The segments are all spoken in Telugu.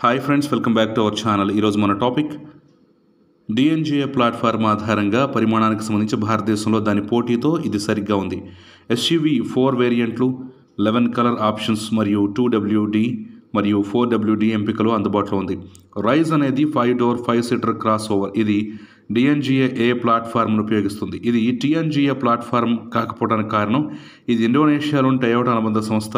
hi friends welcome back to our channel ఈరోజు మన టాపిక్ డిఎన్జిఏ ప్లాట్ఫామ్ ఆధారంగా పరిమాణానికి సంబంధించి భారతదేశంలో దాని పోటీతో ఇది సరిగ్గా ఉంది ఎస్యూవి ఫోర్ వేరియంట్లు లెవెన్ కలర్ ఆప్షన్స్ మరియు టూ డబ్ల్యూడి మరియు ఫోర్ డబ్ల్యూడి ఎంపికలు అందుబాటులో ఉంది రైజ్ అనేది five door five seater crossover ఇది డిఎన్జిఏ ఏ ప్లాట్ఫామ్ను ఉపయోగిస్తుంది ఇది టిఎన్జిఏ ప్లాట్ఫామ్ కాకపోవడానికి కారణం ఇది ఇండోనేషియాలోని టయోటా అనుబంధ సంస్థ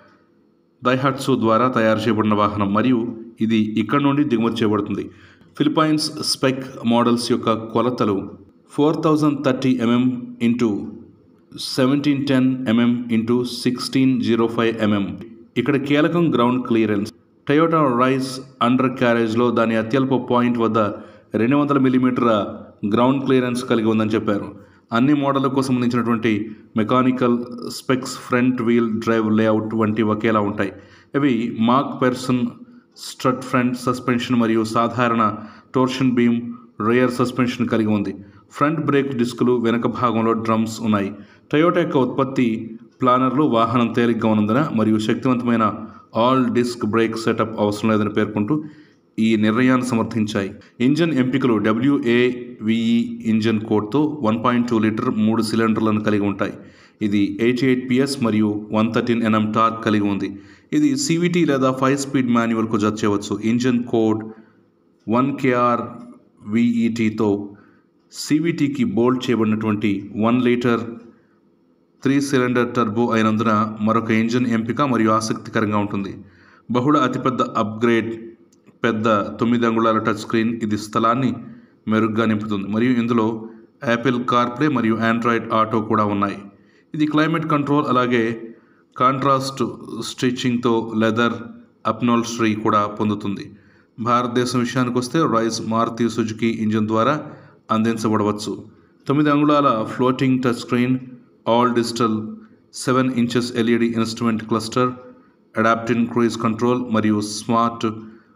డైహాట్సు ద్వారా తయారు చేయబడిన వాహనం మరియు ఇది ఇక్కడ నుండి దిగుమతి చేయబడుతుంది ఫిలిపైన్స్ స్పెక్ మోడల్స్ యొక్క కొలతలు four thousand thirty mm into seventeen ten mm into sixteen zero five mm ఇక్కడ కీలకం ground clearance Toyota Raize under క్యారేజ్లో దాని అత్యల్ప పాయింట్ వద్ద రెండు వందల మిల్లీమీటర్ల గ్రౌండ్ క్లియరెన్స్ కలిగి ఉందని చెప్పారు అన్ని మోడళ్లకు సంబంధించినటువంటి mechanical specs front wheel drive layout వంటి ఒకేలా ఉంటాయి ఇవి MacPherson strut front suspension మరియు సాధారణ టోర్షన్ బీమ్ రేయర్ సస్పెన్షన్ కలిగి ఉంది ఫ్రంట్ బ్రేక్ డిస్కులు వెనక భాగంలో డ్రమ్స్ ఉన్నాయి టయోటా యొక్క ఉత్పత్తి ప్లానర్లు వాహనం తేలిగ్గా ఉన్నందున మరియు శక్తివంతమైన ఆల్ డిస్క్ బ్రేక్ సెటప్ అవసరం లేదని పేర్కొంటూ ఈ నిర్ణయాన్ని సమర్థించాయి ఇంజన్ ఎంపికలు డబ్ల్యూఏవిఈ ఇంజన్ కోడ్తో వన్ పాయింట్ టూ లీటర్ మూడు సిలిండర్లను కలిగి ఉంటాయి ఇది ఎయిటీ ఎయిట్ పిఎస్ మరియు వన్ థర్టీన్ ఎన్ఎం టార్క్ కలిగి ఉంది ఇది సివిటీ లేదా ఫైవ్ స్పీడ్ మాన్యువల్కు జత చేయవచ్చు ఇంజన్ కోడ్ వన్ కేఆర్ విఈటీతో సివిటీకి బోల్డ్ చేయబడినటువంటి one litre three cylinder turbo అయినందున మరొక ఇంజిన్ ఎంపిక మరియు ఆసక్తికరంగా ఉంటుంది బహుళ అతిపెద్ద అప్గ్రేడ్ పెద్ద తొమ్మిది అంగుళాల టచ్ స్క్రీన్ ఇది స్థలాన్ని మెరుగ్గా నింపుతుంది మరియు ఇందులో యాపిల్ కార్ప్లే మరియు ఆండ్రాయిడ్ ఆటో కూడా ఉన్నాయి ఇది క్లైమేట్ కంట్రోల్ అలాగే కాంట్రాస్ట్ స్టిచ్చింగ్తో లెదర్ అప్నోల్స్ట్రీ కూడా పొందుతుంది భారతదేశం విషయానికి వస్తే రైస్ మారుతి సుజుకి ఇంజిన్ ద్వారా అందించబడవచ్చు తొమ్మిది అంగుళాల floating touch screen all digital seven inches L E D instrument cluster adaptive cruise control మరియు స్మార్ట్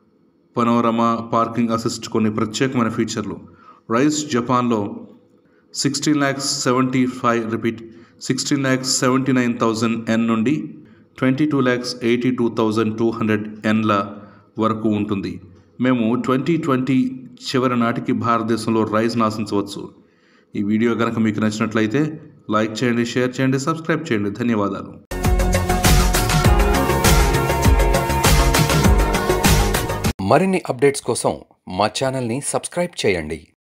పనోరమా పార్కింగ్ అసిస్ట్ కొన్ని ప్రత్యేకమైన ఫీచర్లు రైస్ జపాన్లో sixteen lakhs seventy five repeat sixteen lakhs seventy nine thousand yen నుండి twenty two lakhs eighty two thousand two hundred ఎన్ల వరకు ఉంటుంది మేము ట్వంటీ ట్వంటీ చివరి నాటికి భారతదేశంలో రైస్ను ఆశించవచ్చు ఈ వీడియో కనుక మీకు నచ్చినట్లయితే లైక్ చేయండి షేర్ చేయండి సబ్స్క్రైబ్ చేయండి ధన్యవాదాలు మరిన్ని అప్డేట్స్ కోసం మా ఛానల్ని సబ్స్క్రైబ్ చేయండి